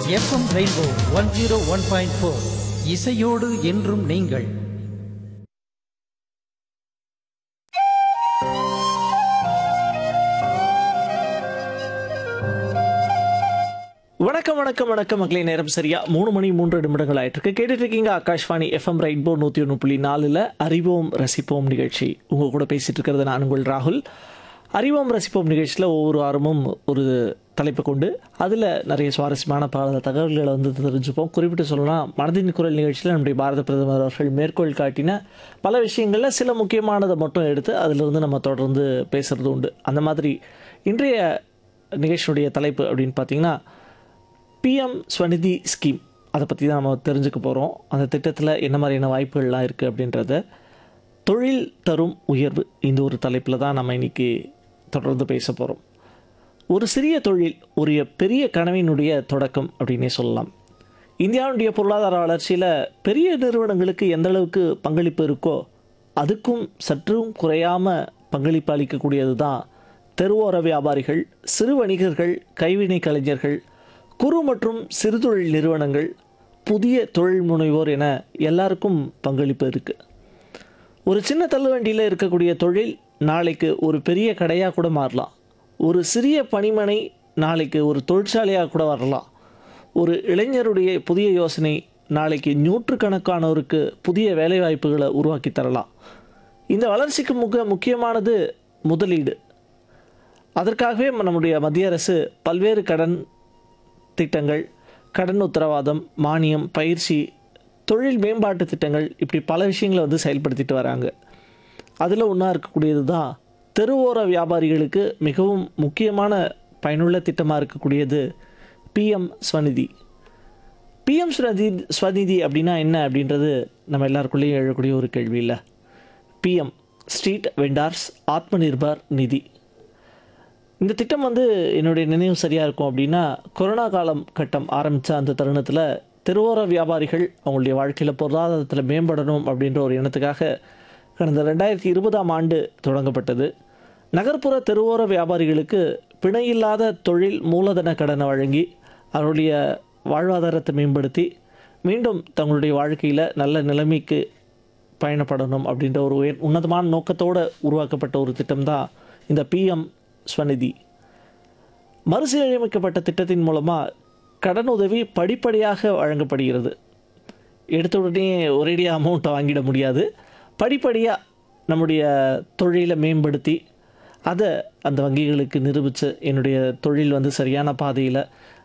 FM Rainbow one zero one point four இசையோடு என்றும் நீங்கள் வணக்கம் வணக்கம் வணக்கம் மக்களே நேரம் சரியா மூணு மணி மூன்று நிமிடங்கள் ஆயிட்டு இருக்கு கேட்டுட்டு இருக்கீங்க ஆகாஷ்வாணி எஃப்எம் ரெயின்போ நூற்றி ஒன்று புள்ளி நாலில் அறிவோம் ரசிப்போம் நிகழ்ச்சி உங்கள் கூட பேசிட்டு இருக்கிறது நான் உங்கள் ராகுல் அறிவோம் ரசிப்போம் நிகழ்ச்சியில் ஒவ்வொரு வாரமும் ஒரு தலைப்பை கொண்டு அதில் நிறைய சுவாரஸ்யமான பல தகவல்களை வந்து தெரிஞ்சுப்போம் குறிப்பிட்டு சொல்லலாம் மனதின் குரல் நிகழ்ச்சியில் நம்முடைய பாரத பிரதமர் அவர்கள் மேற்கோள் காட்டின பல விஷயங்களில் சில முக்கியமானதை மட்டும் எடுத்து அதிலிருந்து நம்ம தொடர்ந்து பேசுறது உண்டு அந்த மாதிரி இன்றைய நிகழ்ச்சியுடைய தலைப்பு அப்படின்னு பார்த்தீங்கன்னா பிஎம் ஸ்வநிதி ஸ்கீம் அதை பற்றி தான் நம்ம தெரிஞ்சுக்க போகிறோம் அந்த திட்டத்தில் என்ன மாதிரியான வாய்ப்புகள்லாம் இருக்குது அப்படின்றத தொழில் தரும் உயர்வு இந்த ஒரு தலைப்பில் தான் நம்ம இன்னைக்கு தொடர்ந்து பேச போகிறோம் ஒரு சிறிய தொழில் ஒரு பெரிய கனவினுடைய தொடக்கம் அப்படின்னே சொல்லலாம் இந்தியாவுடைய பொருளாதார வளர்ச்சியில் பெரிய நிறுவனங்களுக்கு எந்த அளவுக்கு பங்களிப்பு இருக்கோ அதுக்கும் சற்றும் குறையாமல் பங்களிப்பு அளிக்கக்கூடியது தான் தெருவோர வியாபாரிகள் சிறு வணிகர்கள் கைவினை கலைஞர்கள் குறு மற்றும் சிறுதொழில் நிறுவனங்கள் புதிய தொழில் முனைவோர் என எல்லாருக்கும் பங்களிப்பு இருக்குது ஒரு சின்ன தள்ளுவண்டியில் இருக்கக்கூடிய தொழில் நாளைக்கு ஒரு பெரிய கடையாக கூட மாறலாம் ஒரு சிறிய பணிமனை நாளைக்கு ஒரு தொழிற்சாலையாக கூட வரலாம் ஒரு இளைஞருடைய புதிய யோசனை நாளைக்கு நூற்றுக்கணக்கானோருக்கு புதிய வேலைவாய்ப்புகளை உருவாக்கி தரலாம் இந்த வளர்ச்சிக்கு மிக முக்கியமானது முதலீடு அதற்காகவே நம்முடைய மத்திய அரசு பல்வேறு கடன் திட்டங்கள் கடன் உத்தரவாதம் மானியம் பயிற்சி தொழில் மேம்பாட்டு திட்டங்கள் இப்படி பல விஷயங்களை வந்து செயல்படுத்திட்டு வராங்க அதில் ஒன்றா இருக்கக்கூடியது தான் தெருவோர வியாபாரிகளுக்கு மிகவும் முக்கியமான பயனுள்ள திட்டமாக இருக்கக்கூடியது பிஎம் ஸ்வநிதி பிஎம் ஸ்வநிதி ஸ்வநிதி அப்படின்னா என்ன அப்படின்றது நம்ம எல்லாருக்குள்ளேயும் எழக்கூடிய ஒரு கேள்வி இல்லை பிஎம் ஸ்ட்ரீட் வெண்டார்ஸ் ஆத்ம நிர்பார் நிதி இந்த திட்டம் வந்து என்னுடைய நினைவு சரியாக இருக்கும் அப்படின்னா கொரோனா காலம் கட்டம் ஆரம்பித்த அந்த தருணத்தில் தெருவோர வியாபாரிகள் அவங்களுடைய வாழ்க்கையில் பொருளாதாரத்தில் மேம்படணும் அப்படின்ற ஒரு எண்ணத்துக்காக கடந்த ரெண்டாயிரத்தி இருபதாம் ஆண்டு தொடங்கப்பட்டது நகர்ப்புற தெருவோர வியாபாரிகளுக்கு பிணையில்லாத தொழில் மூலதன கடனை வழங்கி அவருடைய வாழ்வாதாரத்தை மேம்படுத்தி மீண்டும் தங்களுடைய வாழ்க்கையில் நல்ல நிலைமைக்கு பயணப்படணும் அப்படின்ற ஒரு உயர் உன்னதமான நோக்கத்தோடு உருவாக்கப்பட்ட ஒரு திட்டம் தான் இந்த பிஎம் ஸ்வநிதி மறுசீரமைக்கப்பட்ட திட்டத்தின் மூலமாக கடன் உதவி படிப்படியாக வழங்கப்படுகிறது எடுத்த உடனே ஒரேடியாக அமௌண்ட்டை வாங்கிட முடியாது படிப்படியாக நம்முடைய தொழிலை மேம்படுத்தி அதை அந்த வங்கிகளுக்கு நிரூபித்து என்னுடைய தொழில் வந்து சரியான பாதையில்